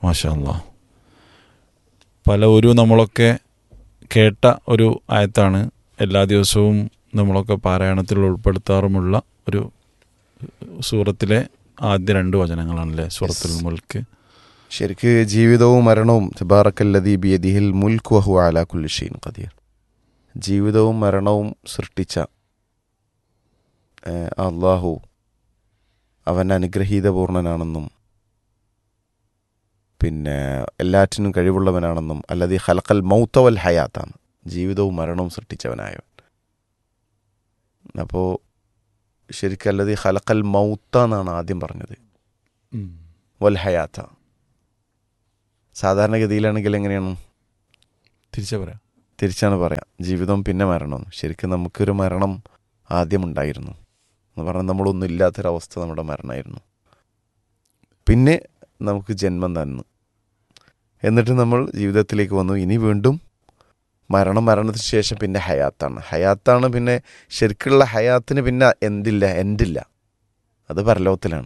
മാഷാല്ല പല ഒരു നമ്മളൊക്കെ കേട്ട ഒരു ആയത്താണ് എല്ലാ ദിവസവും നമ്മളൊക്കെ പാരായണത്തിൽ ഉൾപ്പെടുത്താറുമുള്ള ഒരു സൂറത്തിലെ ആദ്യ രണ്ട് വചനങ്ങളാണല്ലേ സൂറത്തുൽ മുൽക്ക് ശരിക്ക് ജീവിതവും മരണവും തബാറക്കല്ലദീ ബിയദിഹിൽ മുൽക്ക് വഹു അലാ കുല്ലി ഷൈൻ ഖദീർ ജീവിതവും മരണവും സൃഷ്ടിച്ച ഏഹ്, അള്ളാഹു അവൻ അനുഗ്രഹീതപൂർണനാണെന്നും പിന്നെ എല്ലാറ്റിനും കഴിവുള്ളവനാണെന്നും അല്ലതി ഹലക്കൽ മൗത്തവൽ ഹയാത്താണ് ജീവിതവും മരണവും സൃഷ്ടിച്ചവനായവൻ അപ്പോൾ ശരിക്കും അല്ലതി ഹലക്കൽ മൗത്ത എന്നാണ് ആദ്യം പറഞ്ഞത് വൽ ഹയാത്ത സാധാരണഗതിയിലാണെങ്കിൽ എങ്ങനെയാണ് തിരിച്ചു പറയാം തിരിച്ചാണ് പറയാം ജീവിതം പിന്നെ മരണം ശരിക്കും നമുക്കൊരു മരണം ആദ്യം ഉണ്ടായിരുന്നു എന്ന് പറഞ്ഞാൽ നമ്മളൊന്നും ഇല്ലാത്തൊരവസ്ഥ നമ്മുടെ മരണമായിരുന്നു പിന്നെ നമുക്ക് ജന്മം തന്നു എന്നിട്ട് നമ്മൾ ജീവിതത്തിലേക്ക് വന്നു ഇനി വീണ്ടും മരണം മരണത്തിന് ശേഷം പിന്നെ ഹയാത്താണ് ഹയാത്താണ് പിന്നെ ശരിക്കുള്ള ഹയാത്തിന് പിന്നെ എന്തില്ല എൻഡില്ല അത് പരലോകത്തിലാണ്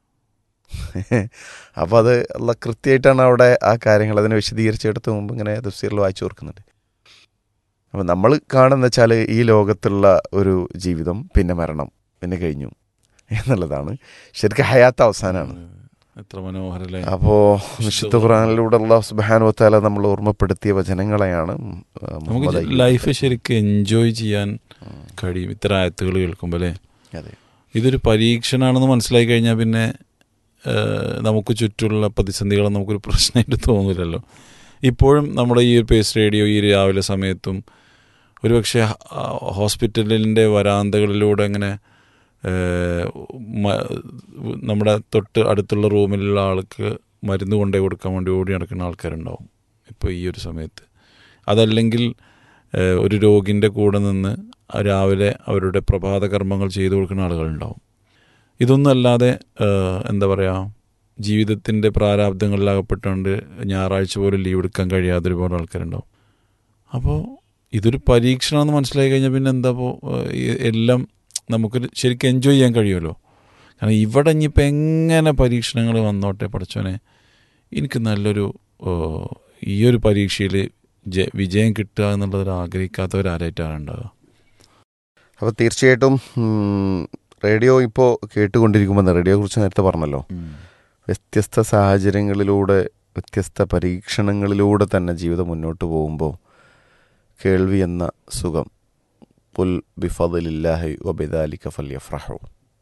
അപ്പോൾ അത് അല്ല കൃത്യമായിട്ടാണ് അവിടെ ആ കാര്യങ്ങൾ അതിനെ വിശദീകരിച്ചെടുത്ത് മുമ്പ് ഇങ്ങനെ തഫ്സീറിൽ വായിച്ചു ഓർക്കുന്നുണ്ട് അപ്പോൾ നമ്മൾ കാണുന്ന വെച്ചാൽ ഈ ലോകത്തുള്ള ഒരു ജീവിതം പിന്നെ മരണം പിന്നെ കഴിഞ്ഞു എന്നുള്ളതാണ് ശരിക്കും ഹയാത്ത് അവസാനമാണ് എത്ര മനോഹരല്ലേ അപ്പോൾ വിശുദ്ധ ഖുറാനിലൂടെ അള്ളാഹു സുബാനു വത്താല നമ്മൾ ഓർമ്മപ്പെടുത്തിയ വചനങ്ങളെയാണ് ഉം, ആ, നമുക്ക് മുഹമ്മദ് അയ്യൂബ്. ലൈഫ് ശരിക്കും എൻജോയ് ചെയ്യാൻ ഉം, കഴിയും ഇത്തരം ആയത്തുകൾ കേൾക്കുമ്പോൾ അല്ലേ അതെ ഇതൊരു പരീക്ഷണമാണെന്ന് മനസ്സിലായി കഴിഞ്ഞാൽ പിന്നെ ഏഹ്, നമുക്ക് ചുറ്റുമുള്ള പ്രതിസന്ധികൾ നമുക്കൊരു പ്രശ്നമായിട്ട് തോന്നില്ലല്ലോ ഇപ്പോഴും നമ്മുടെ ഈ ഒരു പേസ് റേഡിയോ ഈ രാവിലെ സമയത്തും ഒരുപക്ഷെ ഹ- ആ, ഹോസ്പിറ്റലിൻ്റെ വരാന്തകളിലൂടെ അങ്ങനെ ഏഹ്, മ- നമ്മുടെ തൊട്ട് അടുത്തുള്ള റൂമിലുള്ള ആൾക്ക് മരുന്ന് കൊണ്ടേ കൊടുക്കാൻ വേണ്ടി ഓടി നടക്കുന്ന ആൾക്കാരുണ്ടാവും ഇപ്പോൾ ഈ ഒരു സമയത്ത് അതല്ലെങ്കിൽ ഏഹ്, ഒരു രോഗിൻ്റെ കൂടെ നിന്ന് രാവിലെ അവരുടെ പ്രഭാത കർമ്മങ്ങൾ ചെയ്തു കൊടുക്കുന്ന ആളുകളുണ്ടാവും ഇതൊന്നും അല്ലാതെ ഏഹ്, എന്താ പറയുക ജീവിതത്തിൻ്റെ പ്രാരാബ്ദങ്ങളിലകപ്പെട്ടുകൊണ്ട് ഞായറാഴ്ച പോലും ലീവ് എടുക്കാൻ കഴിയാത്ത ഒരുപാട് ആൾക്കാരുണ്ടാവും അപ്പോൾ ഇതൊരു പരീക്ഷണമെന്ന് മനസ്സിലായി കഴിഞ്ഞാൽ പിന്നെ എന്താ ഇപ്പോൾ എല്ലാം നമുക്ക് ശരിക്കും എൻജോയ് ചെയ്യാൻ കഴിയുമല്ലോ കാരണം ഇവിടെ ഇനിയിപ്പോൾ എങ്ങനെ പരീക്ഷണങ്ങൾ വന്നോട്ടെ പഠിച്ചോനെ എനിക്ക് നല്ലൊരു ഏഹ്, ഈ ഒരു പരീക്ഷയിൽ ജ- വിജയം കിട്ടുക എന്നുള്ളത് ആഗ്രഹിക്കാത്തവരാരായിട്ടാണ് ഉണ്ടാവുക അപ്പോൾ തീർച്ചയായിട്ടും ഉം, റേഡിയോ ഇപ്പോൾ കേട്ടുകൊണ്ടിരിക്കുമ്പോൾ റേഡിയോയെ കുറിച്ച് നേരത്തെ പറഞ്ഞല്ലോ വ്യത്യസ്ത സാഹചര്യങ്ങളിലൂടെ വ്യത്യസ്ത പരീക്ഷണങ്ങളിലൂടെ തന്നെ ജീവിതം മുന്നോട്ട് പോകുമ്പോൾ കേൾവി എന്ന സുഖം പുൽ ബിഫദിലില്ലാഹി വബിദാലിക ഫല്യഫ്രഹു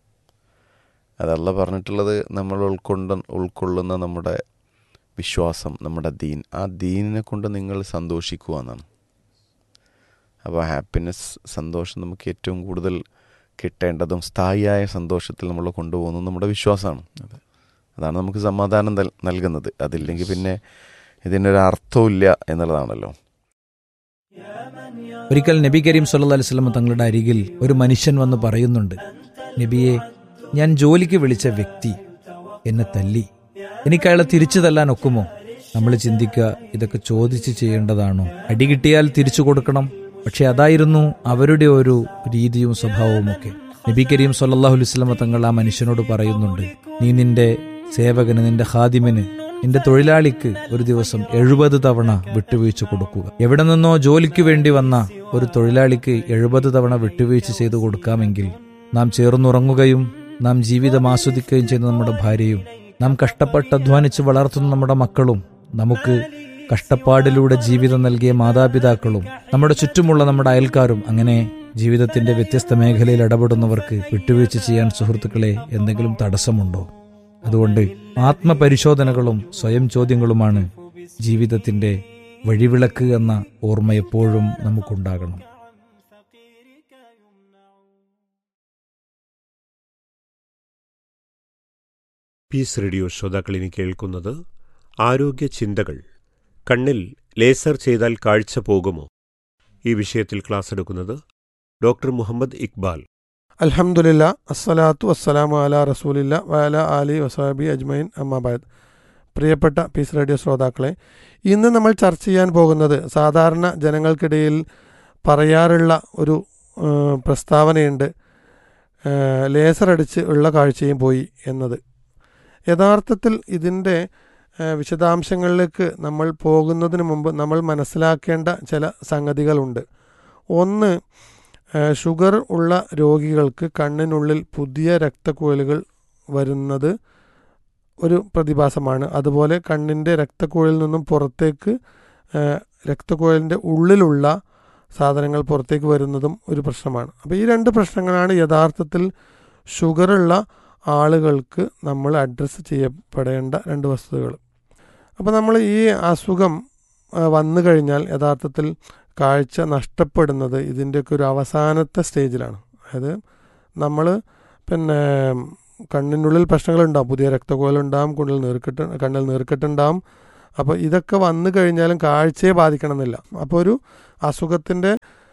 അതല്ല പറഞ്ഞിട്ടുള്ളത് നമ്മൾ ഉൾക്കൊണ്ട ഉൾക്കൊള്ളുന്ന നമ്മുടെ വിശ്വാസം നമ്മുടെ ദീൻ ആ ദീനിനെ കൊണ്ട് നിങ്ങൾ സന്തോഷിക്കുക എന്നാണ് അപ്പോൾ ഹാപ്പിനെസ് സന്തോഷം നമുക്ക് ഏറ്റവും കൂടുതൽ കിട്ടേണ്ടതും സ്ഥായിയായ സന്തോഷത്തിൽ നമ്മൾ കൊണ്ടുപോകുന്നത് നമ്മുടെ വിശ്വാസമാണ് അതെ. അതാണ് നമുക്ക് സമാധാനം നൽ- നൽകുന്നത് അതില്ലെങ്കിൽ പിന്നെ ഇതിനൊരു അർത്ഥമില്ല എന്നുള്ളതാണല്ലോ ഒരിക്കൽ നബി കരീം സല്ലല്ലാഹു അലൈഹി വസല്ലം തങ്ങളുടെ അരികിൽ ഒരു മനുഷ്യൻ വന്ന് പറയുന്നുണ്ട് നബിയെ ഞാൻ ജോലിക്ക് വിളിച്ച വ്യക്തി എന്നെ തല്ലി എനിക്ക് അയാളെ തിരിച്ചു തല്ലാൻ ഒക്കുമോ നമ്മൾ ചിന്തിക്കുക ഇതൊക്കെ ചോദിച്ച് ചെയ്യേണ്ടതാണോ അടി കിട്ടിയാൽ തിരിച്ചു കൊടുക്കണം പക്ഷെ അതായിരുന്നു അവരുടെ ഒരു രീതിയും സ്വഭാവവും ഒക്കെ നബി കരീം സല്ലല്ലാഹു അലൈഹി വസല്ലം തങ്ങൾ ആ മനുഷ്യനോട് പറയുന്നുണ്ട് നീ നിന്റെ സേവകന് നിന്റെ ഹാദിമിന് നിന്റെ തൊഴിലാളിക്ക് ഒരു ദിവസം എഴുപത് തവണ വിട്ടുവീഴ്ച കൊടുക്കുക എവിടെ നിന്നോ ജോലിക്ക് വേണ്ടി വന്ന ഒരു തൊഴിലാളിക്ക് എഴുപത് തവണ വിട്ടുവീഴ്ച ചെയ്തു കൊടുക്കാമെങ്കിൽ നാം ചേർന്നുറങ്ങുകയും നാം ജീവിതം ആസ്വദിക്കുകയും ചെയ്യുന്ന നമ്മുടെ ഭാര്യയും നാം കഷ്ടപ്പെട്ട് അധ്വാനിച്ച് വളർത്തുന്ന നമ്മുടെ മക്കളും നമുക്ക് കഷ്ടപ്പാടിലൂടെ ജീവിതം നൽകിയ മാതാപിതാക്കളും നമ്മുടെ ചുറ്റുമുള്ള നമ്മുടെ അയൽക്കാരും അങ്ങനെ ജീവിതത്തിന്റെ വ്യത്യസ്ത മേഖലയിൽ ഇടപെടുന്നവർക്ക് വിട്ടുവീഴ്ച ചെയ്യാൻ സുഹൃത്തുക്കളെ എന്തെങ്കിലും തടസ്സമുണ്ടോ അതുകൊണ്ട് ആത്മപരിശോധനകളും സ്വയം ചോദ്യങ്ങളുമാണ് ജീവിതത്തിന്റെ വഴിവിളക്ക് എന്ന ഓർമ്മ എപ്പോഴും നമുക്കുണ്ടാകണം പീസ് റേഡിയോ ശ്രോതാക്കളിനി കേൾക്കുന്നത് ആരോഗ്യ ചിന്തകൾ കണ്ണിൽ ലേസർ ചെയ്താൽ കാഴ്ച പോകുമോ ഈ വിഷയത്തിൽ ക്ലാസ് എടുക്കുന്നത് ഡോക്ടർ മുഹമ്മദ് ഇക്ബാൽ അൽഹംദുലില്ല അസ്സലാത്തു വസ്സലാമു അല റസൂലില്ല വഅല ആലി വസാബി അജ്മൈൻ അമ്മാബാദ് പ്രിയപ്പെട്ട പീസ് റേഡിയോ ശ്രോതാക്കളെ ഇന്ന് നമ്മൾ ചർച്ച ചെയ്യാൻ പോകുന്നത് സാധാരണ ജനങ്ങൾക്കിടയിൽ പറയാറുള്ള ഒരു ആ, പ്രസ്താവനയുണ്ട് ആ, ലേസർ അടിച്ച് ഉള്ള കാഴ്ചയും പോയി എന്നത് യഥാർത്ഥത്തിൽ ഇതിൻ്റെ ഏഹ്, വിശദാംശങ്ങളിലേക്ക് നമ്മൾ പോകുന്നതിന് മുമ്പ് നമ്മൾ മനസ്സിലാക്കേണ്ട ചില സംഗതികളുണ്ട് ഒന്ന് ഏഹ്, ഷുഗർ ഉള്ള രോഗികൾക്ക് കണ്ണിനുള്ളിൽ പുതിയ രക്തക്കുഴലുകൾ വരുന്നത് ഒരു പ്രതിഭാസമാണ് അതുപോലെ കണ്ണിൻ്റെ രക്തക്കുഴലിൽ നിന്നും പുറത്തേക്ക് ഏഹ്, രക്തക്കുഴലിൻ്റെ ഉള്ളിലുള്ള സാധനങ്ങൾ പുറത്തേക്ക് വരുന്നതും ഒരു പ്രശ്നമാണ് അപ്പോൾ ഈ രണ്ട് പ്രശ്നങ്ങളാണ് യഥാർത്ഥത്തിൽ ഷുഗറുള്ള ആളുകൾക്ക് നമ്മൾ അഡ്രസ്സ് ചെയ്യപ്പെടേണ്ട രണ്ട് വസ്തുതകൾ അപ്പോൾ നമ്മൾ ഈ അസുഖം ആ, വന്നു കഴിഞ്ഞാൽ യഥാർത്ഥത്തിൽ കാഴ്ച നഷ്ടപ്പെടുന്നത് ഇതിൻ്റെയൊക്കെ ഒരു അവസാനത്തെ സ്റ്റേജിലാണ് അതായത് നമ്മൾ പിന്നെ കണ്ണിനുള്ളിൽ പ്രശ്നങ്ങളുണ്ടാവും പുതിയ രക്തകോലുണ്ടാവും കണ്ണിൽ നീർക്കെട്ട് കണ്ണിൽ നീർക്കെട്ടുണ്ടാവും അപ്പോൾ ഇതൊക്കെ വന്നു കഴിഞ്ഞാലും കാഴ്ചയെ ബാധിക്കണമെന്നില്ല അപ്പോൾ ഒരു അസുഖത്തിൻ്റെ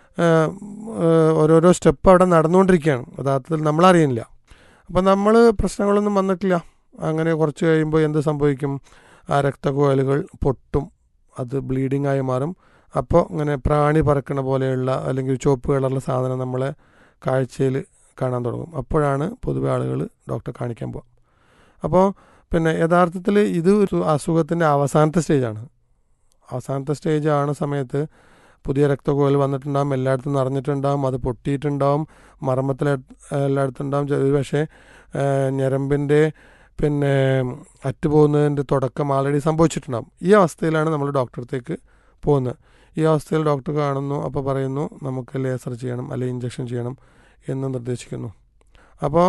ഓരോരോ സ്റ്റെപ്പ് അവിടെ നടന്നുകൊണ്ടിരിക്കുകയാണ് യഥാർത്ഥത്തിൽ നമ്മളറിയുന്നില്ല അപ്പോൾ നമ്മൾ പ്രശ്നങ്ങളൊന്നും വന്നിട്ടില്ല അങ്ങനെ കുറച്ച് കഴിയുമ്പോൾ എന്ത് സംഭവിക്കും ആ രക്തകോയലുകൾ പൊട്ടും അത് ബ്ലീഡിംഗ് ആയി മാറും അപ്പോൾ ഇങ്ങനെ പ്രാണി പറക്കണ പോലെയുള്ള അല്ലെങ്കിൽ ചുവപ്പ് കളറുള്ള സാധനം നമ്മളെ കാഴ്ചയിൽ കാണാൻ തുടങ്ങും അപ്പോഴാണ് പൊതുവെ ആളുകൾ ഡോക്ടറെ കാണിക്കാൻ പോകുക അപ്പോൾ പിന്നെ യഥാർത്ഥത്തിൽ ഇത് ഒരു അസുഖത്തിൻ്റെ അവസാനത്തെ സ്റ്റേജാണ് അവസാനത്തെ സ്റ്റേജ് ആണ് സമയത്ത് പുതിയ രക്തകോൽ വന്നിട്ടുണ്ടാകും എല്ലായിടത്തും നിറഞ്ഞിട്ടുണ്ടാകും അത് പൊട്ടിയിട്ടുണ്ടാവും മർമ്മത്തിൽ എല്ലായിടത്തും ഉണ്ടാവും ഒരു പക്ഷേ ഞരമ്പിൻ്റെ പിന്നെ അറ്റുപോകുന്നതിൻ്റെ തുടക്കം ആൾറെഡി സംഭവിച്ചിട്ടുണ്ടാകും ഈ അവസ്ഥയിലാണ് നമ്മൾ ഡോക്ടറെ അടുത്തേക്ക് പോകുന്നത് ഈ അവസ്ഥയിൽ ഡോക്ടർ കാണുന്നു അപ്പോൾ പറയുന്നു നമുക്ക് ലേസർ ചെയ്യണം അല്ലെങ്കിൽ ഇഞ്ചക്ഷൻ ചെയ്യണം എന്ന് നിർദ്ദേശിക്കുന്നു അപ്പോൾ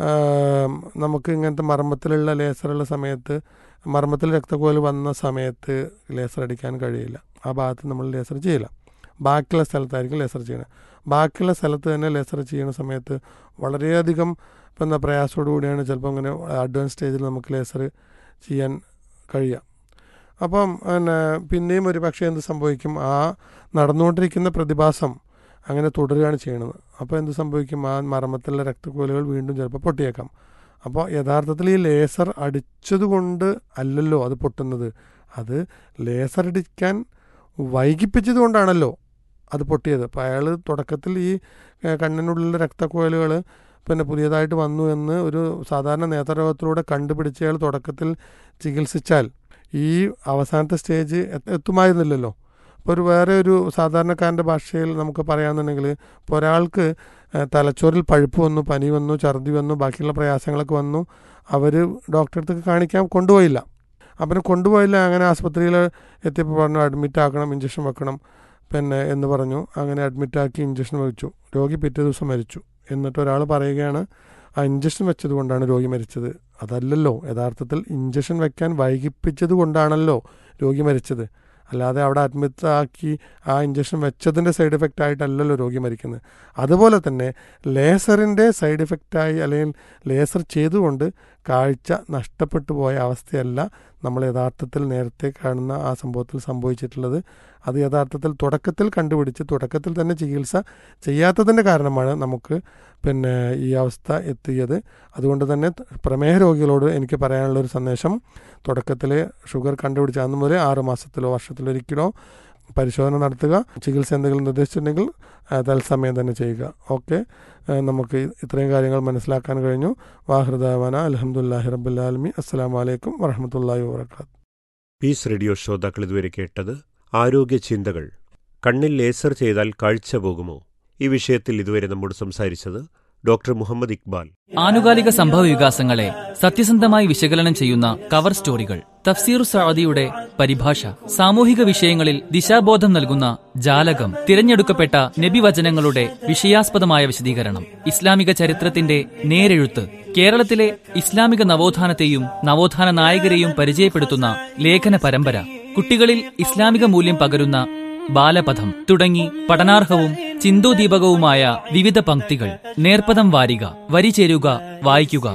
നമുക്ക് ഇങ്ങനത്തെ മർമ്മത്തിലുള്ള ലേസറുള്ള സമയത്ത് മർമ്മത്തിൽ രക്തക്കോൽ വന്ന സമയത്ത് ലേസർ അടിക്കാൻ കഴിയില്ല ആ ഭാഗത്ത് നമ്മൾ ലേസർ ചെയ്യില്ല ബാക്കിയുള്ള സ്ഥലത്തായിരിക്കും ലേസർ ചെയ്യണം ബാക്കിയുള്ള സ്ഥലത്ത് തന്നെ ലേസർ ചെയ്യുന്ന സമയത്ത് വളരെയധികം ഇപ്പം എന്താ പ്രയാസത്തോടു കൂടിയാണ് ചിലപ്പോൾ അങ്ങനെ അഡ്വാൻസ് സ്റ്റേജിൽ നമുക്ക് ലേസർ ചെയ്യാൻ കഴിയുക അപ്പം പിന്നെ പിന്നെയും ഒരു പക്ഷേ എന്ത് സംഭവിക്കും ആ നടന്നുകൊണ്ടിരിക്കുന്ന പ്രതിഭാസം അങ്ങനെ തുടരുകയാണ് ചെയ്യുന്നത് അപ്പോൾ എന്ത് സംഭവിക്കും ആ മർമ്മത്തിലുള്ള രക്തക്കോലുകൾ വീണ്ടും ചിലപ്പോൾ പൊട്ടിയേക്കാം അപ്പോൾ യഥാർത്ഥത്തിൽ ഈ ലേസർ അടിച്ചതുകൊണ്ട് അല്ലല്ലോ അത് പൊട്ടുന്നത് അത് ലേസർ അടിക്കാൻ വൈകിപ്പിച്ചത് കൊണ്ടാണല്ലോ അത് പൊട്ടിയത് അപ്പോൾ അയാൾ തുടക്കത്തിൽ ഈ കണ്ണിനുള്ളിലെ രക്തക്കോലുകൾ പിന്നെ പുതിയതായിട്ട് വന്നു എന്ന് ഒരു സാധാരണ നേത്രരോഗത്തിലൂടെ കണ്ടുപിടിച്ച് അയാൾ തുടക്കത്തിൽ ചികിത്സിച്ചാൽ ഈ അവസാനത്തെ സ്റ്റേജ് എത്തുമായിരുന്നില്ലല്ലോ ഇപ്പോൾ ഒരു വേറെ ഒരു സാധാരണക്കാരൻ്റെ ഭാഷയിൽ നമുക്ക് പറയാമെന്നുണ്ടെങ്കിൽ ഇപ്പോൾ ഒരാൾക്ക് തലച്ചോറിൽ പഴുപ്പ് വന്നു പനി വന്നു ഛർദി വന്നു ബാക്കിയുള്ള പ്രയാസങ്ങളൊക്കെ വന്നു അവർ ഡോക്ടറെ അടുത്തേക്ക് കാണിക്കാൻ കൊണ്ടുപോയില്ല അപ്പം കൊണ്ടുപോയില്ല അങ്ങനെ ആസ്പത്രിയിൽ എത്തിയപ്പോൾ പറഞ്ഞു അഡ്മിറ്റ് ആക്കണം ഇഞ്ചക്ഷൻ വെക്കണം പിന്നെ എന്ന് പറഞ്ഞു അങ്ങനെ അഡ്മിറ്റാക്കി ഇഞ്ചക്ഷൻ വെച്ചു രോഗി പിറ്റേ ദിവസം മരിച്ചു എന്നിട്ട് ഒരാൾ പറയുകയാണ് ആ ഇഞ്ചക്ഷൻ വെച്ചത് കൊണ്ടാണ് രോഗി മരിച്ചത് അതല്ലല്ലോ യഥാർത്ഥത്തിൽ ഇഞ്ചക്ഷൻ വെക്കാൻ വൈകിപ്പിച്ചത് കൊണ്ടാണല്ലോ രോഗി മരിച്ചത് അല്ലാതെ അവിടെ അഡ്മിറ്റ് ആക്കി ആ ഇഞ്ചക്ഷൻ വെച്ചതിൻ്റെ സൈഡ് എഫക്റ്റ് ആയിട്ടല്ലല്ലോ രോഗി മരിക്കുന്നത് അതുപോലെ തന്നെ ലേസറിൻ്റെ സൈഡ് എഫക്റ്റായി അല്ലെങ്കിൽ ലേസർ ചെയ്തുകൊണ്ട് കാഴ്ച നഷ്ടപ്പെട്ടു പോയ അവസ്ഥയല്ല നമ്മൾ യഥാർത്ഥത്തിൽ നേരത്തെ കാണുന്ന ആ സംഭവത്തിൽ സംഭവിച്ചിട്ടുള്ളത് അത് യഥാർത്ഥത്തിൽ തുടക്കത്തിൽ കണ്ടുപിടിച്ച് തുടക്കത്തിൽ തന്നെ ചികിത്സ ചെയ്യാത്തതിൻ്റെ കാരണമാണ് നമുക്ക് പിന്നെ ഈ അവസ്ഥ എത്തിയത് അതുകൊണ്ട് തന്നെ പ്രമേഹ രോഗികളോട് എനിക്ക് പറയാനുള്ള ഒരു സന്ദേശം തുടക്കത്തിൽ ഷുഗർ കണ്ടുപിടിച്ച അന്ന് മുതൽ ആറ് മാസത്തിലോ വർഷത്തിലോ ഒരിക്കലോ പരിശോധന നടത്തുക ചികിത്സ എന്തെങ്കിലും നിർദ്ദേശിച്ചിട്ടുണ്ടെങ്കിൽ തത്സമയം തന്നെ ചെയ്യുക ഓക്കെ നമുക്ക് ഇത്രയും കാര്യങ്ങൾ മനസ്സിലാക്കാൻ കഴിഞ്ഞു വാഹൃദാവാന അലഹമുല്ലാഹി റബ്ബുല്ലാലമി അസ്സാം വലൈക്കും വറഹമത്തല്ലാഹി വാബർക്കാത്തു പീസ് റേഡിയോ ശ്രോതാക്കൾ ഇതുവരെ കേട്ടത് ആരോഗ്യ ചിന്തകൾ കണ്ണിൽ ലേസർ ചെയ്താൽ കാഴ്ച പോകുമോ ഈ വിഷയത്തിൽ ഇതുവരെ നമ്മോട് സംസാരിച്ചത് ഡോക്ടർ മുഹമ്മദ് ഇക്ബാൽ ആനുകാലിക സംഭവ വികാസങ്ങളെ സത്യസന്ധമായി വിശകലനം ചെയ്യുന്ന കവർ സ്റ്റോറികൾ തഫ്സീർ സഅദിയുടെ പരിഭാഷ സാമൂഹിക വിഷയങ്ങളിൽ ദിശാബോധം നൽകുന്ന ജാലകം തിരഞ്ഞെടുക്കപ്പെട്ട നബിവചനങ്ങളുടെ വിഷയാസ്പദമായ വിശദീകരണം ഇസ്ലാമിക ചരിത്രത്തിന്റെ നേരെഴുത്ത് കേരളത്തിലെ ഇസ്ലാമിക നവോത്ഥാനത്തെയും നവോത്ഥാന നായകരെയും പരിചയപ്പെടുത്തുന്ന ലേഖന പരമ്പര കുട്ടികളിൽ ഇസ്ലാമിക മൂല്യം പകരുന്ന ബാലപഥം തുടങ്ങി പഠനാർഹവും ചിന്തോദീപകവുമായ വിവിധ പംക്തികൾ നേർപ്പദം വാരിക വരി ചേരുക വായിക്കുക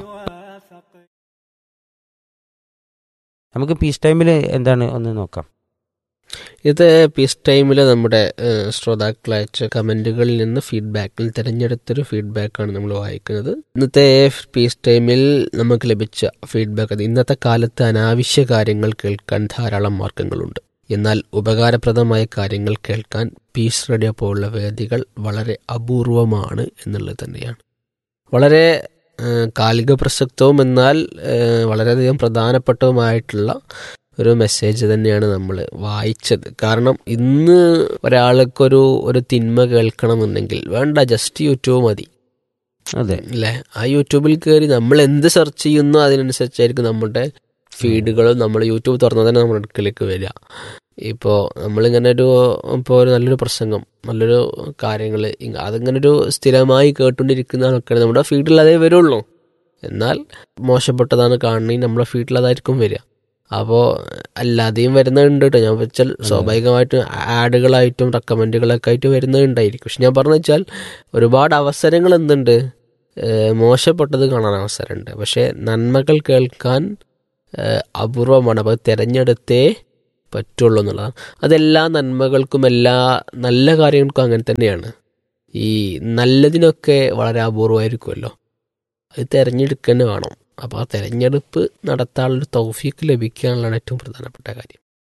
നമുക്ക് പീസ് ടൈമിൽ എന്താണ് ഒന്ന് നോക്കാം ഇത് പീസ് ടൈമിൽ നമ്മുടെ ശ്രോതാക്കൾ അയച്ച കമൻറ്റുകളിൽ നിന്ന് ഫീഡ്ബാക്കിൽ തിരഞ്ഞെടുത്തൊരു ഫീഡ്ബാക്കാണ് നമ്മൾ വായിക്കുന്നത് ഇന്നത്തെ പീസ് ടൈമിൽ നമുക്ക് ലഭിച്ച ഫീഡ്ബാക്ക് അത് ഇന്നത്തെ കാലത്ത് അനാവശ്യ കാര്യങ്ങൾ കേൾക്കാൻ ധാരാളം മാർഗങ്ങളുണ്ട് എന്നാൽ ഉപകാരപ്രദമായ കാര്യങ്ങൾ കേൾക്കാൻ പീസ് റേഡിയോ പോലുള്ള വേദികൾ വളരെ അപൂർവമാണ് എന്നുള്ളത് തന്നെയാണ് വളരെ കാലിക പ്രസക്തവും എന്നാൽ വളരെയധികം പ്രധാനപ്പെട്ടതുമായിട്ടുള്ള ഒരു മെസ്സേജ് തന്നെയാണ് നമ്മൾ വായിച്ചത് കാരണം ഇന്ന് ഒരാൾക്കൊരു ഒരു തിന്മ കേൾക്കണമെന്നുണ്ടെങ്കിൽ വേണ്ട ജസ്റ്റ് യൂട്യൂബ് മതി അതെ അല്ലേ ആ യൂട്യൂബിൽ കയറി നമ്മൾ എന്ത് സെർച്ച് ചെയ്യുന്നോ അതിനനുസരിച്ചായിരിക്കും നമ്മുടെ ഫീഡുകളും നമ്മൾ യൂട്യൂബ് തുറന്നാൽ തന്നെ നമ്മുടെ അടുക്കലേക്ക് വരിക ഇപ്പോൾ നമ്മളിങ്ങനെ ഒരു ഇപ്പോൾ ഒരു നല്ലൊരു പ്രസംഗം നല്ലൊരു കാര്യങ്ങൾ അതിങ്ങനെ ഒരു സ്ഥിരമായി കേട്ടുകൊണ്ടിരിക്കുന്ന ആൾക്കാർ നമ്മുടെ ഫീഡിൽ അതേ വരുള്ളൂ എന്നാൽ മോശപ്പെട്ടതാണ് കാണണമെങ്കിൽ നമ്മുടെ ഫീഡിൽ അതായിരിക്കും വരിക അപ്പോൾ അല്ലാതെയും വരുന്നുണ്ട് കേട്ടോ ഞാൻ വെച്ചാൽ സ്വാഭാവികമായിട്ടും ആഡുകളായിട്ടും റെക്കമെൻഡുകളൊക്കെ ആയിട്ട് വരുന്നുണ്ടായിരിക്കും പക്ഷെ ഞാൻ പറഞ്ഞു വെച്ചാൽ ഒരുപാട് അവസരങ്ങൾ എന്തുണ്ട് ഏഹ് മോശപ്പെട്ടത് കാണാൻ അവസരമുണ്ട് പക്ഷേ നന്മകൾ കേൾക്കാൻ ഏഹ് അപൂർവമാണ് അപ്പോൾ തിരഞ്ഞെടുത്തേ പറ്റുള്ളൂ എന്നുള്ളതാണ് അതെല്ലാ നന്മകൾക്കും എല്ലാ നല്ല കാര്യങ്ങൾക്കും അങ്ങനെ തന്നെയാണ് ഈ നല്ലതിനൊക്കെ വളരെ അപൂർവമായിരിക്കുമല്ലോ അത് തിരഞ്ഞെടുക്കുക തന്നെ വേണം അപ്പോൾ ആ തിരഞ്ഞെടുപ്പ് നടത്താനുള്ളൊരു തൗഫീക്ക് ലഭിക്കുക എന്നുള്ളതാണ് ഏറ്റവും പ്രധാനപ്പെട്ട കാര്യം